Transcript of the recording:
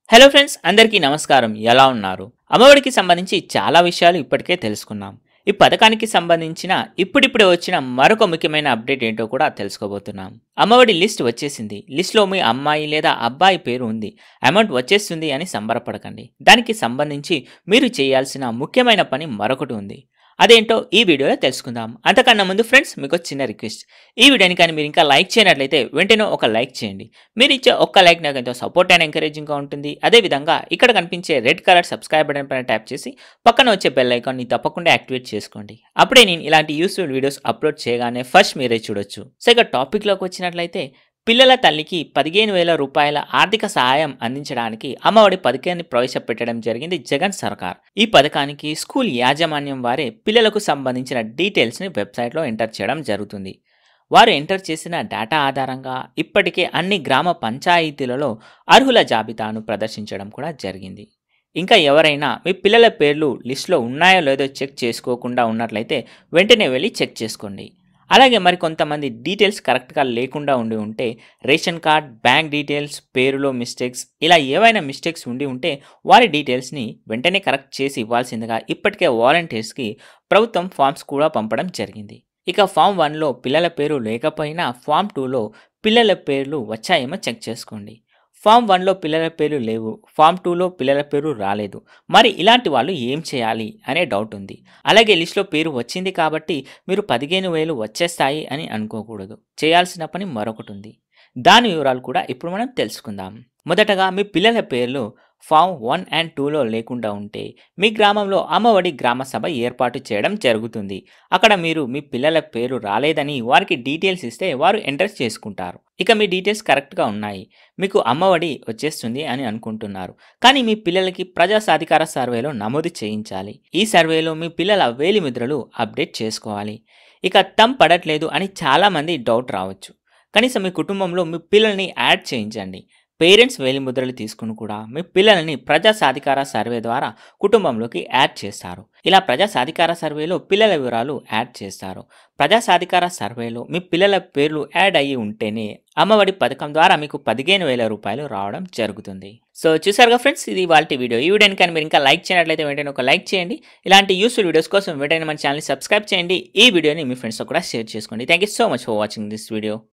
hello friends అందరికీ నమస్కారం ఎలా ఉన్నారు అమ్మఒడికి సంబంధించి చాలా విషయాలు ఇప్పటికే తెలుసుకున్నాం ఈ పథకానికి సంబంధించిన ఇప్పుడిప్పుడే వచ్చిన మరొక ముఖ్యమైన అప్డేట్ ఏంటో కూడా తెలుసుకోబోతున్నాం అమ్మఒడి లిస్ట్ వచ్చేసింది లిస్ట్లో మీ అమ్మాయి లేదా అబ్బాయి పేరు ఉంది అమౌంట్ వచ్చేస్తుంది అని సంబరపడకండి దానికి సంబంధించి మీరు చేయాల్సిన ముఖ్యమైన పని మరొకటి ఉంది అదేంటో ఈ వీడియోలో తెలుసుకుందాం అంతకన్నా ముందు ఫ్రెండ్స్ మీకు ఒక చిన్న రిక్వెస్ట్ ఈ వీడియోని కానీ మీరు ఇంకా లైక్ చేయనట్లయితే వెంటనే ఒక లైక్ చేయండి మీరు ఇచ్చే ఒక్క లైక్ నాకు ఎంతో సపోర్ట్ అండ్ ఎంకరేజింగ్గా ఉంటుంది అదేవిధంగా ఇక్కడ కనిపించే రెడ్ కలర్ సబ్స్క్రైబ్ బటన్ పైన ట్యాప్ చేసి పక్కన వచ్చే బెల్ ఐకాన్ని తప్పకుండా యాక్టివేట్ చేసుకోండి అప్పుడే నేను ఇలాంటి యూస్ఫుల్ వీడియోస్ అప్లోడ్ చేయగానే ఫస్ట్ మీరే చూడొచ్చు సో ఇక టాపిక్లోకి వచ్చినట్లయితే పిల్లల తల్లికి పదిహేను వేల రూపాయల ఆర్థిక సహాయం అందించడానికి అమ్మఒడి పథకాన్ని ప్రవేశపెట్టడం జరిగింది జగన్ సర్కార్ ఈ పథకానికి స్కూల్ యాజమాన్యం వారే పిల్లలకు సంబంధించిన డీటెయిల్స్ని వెబ్సైట్లో ఎంటర్ చేయడం జరుగుతుంది వారు ఎంటర్ చేసిన డేటా ఆధారంగా ఇప్పటికే అన్ని గ్రామ పంచాయతీలలో అర్హుల జాబితాను ప్రదర్శించడం కూడా జరిగింది ఇంకా ఎవరైనా మీ పిల్లల పేర్లు లిస్టులో ఉన్నాయో లేదో చెక్ చేసుకోకుండా ఉన్నట్లయితే వెంటనే వెళ్ళి చెక్ చేసుకోండి అలాగే మరి కొంతమంది డీటెయిల్స్ కరెక్ట్గా లేకుండా ఉండి ఉంటే రేషన్ కార్డ్ బ్యాంక్ డీటెయిల్స్ పేరులో మిస్టేక్స్ ఇలా ఏవైనా మిస్టేక్స్ ఉండి ఉంటే వారి డీటెయిల్స్ని వెంటనే కరెక్ట్ చేసి ఇవ్వాల్సిందిగా ఇప్పటికే వాలంటీర్స్కి ప్రభుత్వం ఫామ్స్ కూడా పంపడం జరిగింది ఇక ఫామ్ వన్లో పిల్లల పేరు లేకపోయినా ఫామ్ టూలో పిల్లల పేర్లు వచ్చాయేమో చెక్ చేసుకోండి ఫామ్ వన్లో పిల్లల పేరు లేవు ఫామ్ టూలో పిల్లల పేరు రాలేదు మరి ఇలాంటి వాళ్ళు ఏం చేయాలి అనే డౌట్ ఉంది అలాగే లిస్ట్లో పేరు వచ్చింది కాబట్టి మీరు పదిహేను వేలు వచ్చేస్తాయి అని అనుకోకూడదు చేయాల్సిన పని మరొకటి ఉంది దాని వివరాలు కూడా ఇప్పుడు మనం తెలుసుకుందాం మొదటగా మీ పిల్లల పేర్లు ఫామ్ వన్ అండ్ టూలో లేకుండా ఉంటే మీ గ్రామంలో అమ్మఒడి గ్రామ సభ ఏర్పాటు చేయడం జరుగుతుంది అక్కడ మీరు మీ పిల్లల పేరు రాలేదని వారికి డీటెయిల్స్ ఇస్తే వారు ఎంటర్ చేసుకుంటారు ఇక మీ డీటెయిల్స్ కరెక్ట్గా ఉన్నాయి మీకు అమ్మఒడి వచ్చేస్తుంది అని అనుకుంటున్నారు కానీ మీ పిల్లలకి ప్రజా సాధికార సర్వేలో నమోదు చేయించాలి ఈ సర్వేలో మీ పిల్లల వేలి ముద్రలు అప్డేట్ చేసుకోవాలి ఇక తమ్ పడట్లేదు అని చాలామంది డౌట్ రావచ్చు కనీసం మీ కుటుంబంలో మీ పిల్లల్ని యాడ్ చేయించండి పేరెంట్స్ వేలిముద్రలు తీసుకుని కూడా మీ పిల్లల్ని ప్రజా సాధికార సర్వే ద్వారా కుటుంబంలోకి యాడ్ చేస్తారు ఇలా ప్రజా సాధికార సర్వేలో పిల్లల వివరాలు యాడ్ చేస్తారు ప్రజా సాధికార సర్వేలో మీ పిల్లల పేర్లు యాడ్ అయ్యి ఉంటేనే అమ్మఒడి పథకం ద్వారా మీకు పదిహేను వేల రూపాయలు రావడం జరుగుతుంది సో చూసారుగా ఫ్రెండ్స్ ఇది వాళ్ళ వీడియో ఈ వీడియోని కానీ మీరు ఇంకా లైక్ చేయనట్లయితే వెంటనే ఒక లైక్ చేయండి ఇలాంటి యూస్ఫుల్ వీడియోస్ కోసం వెంటనే మన ఛానల్ సబ్స్క్రైబ్ చేయండి ఈ వీడియోని మీ ఫ్రెండ్స్తో కూడా షేర్ చేసుకోండి thank you so much for watching this video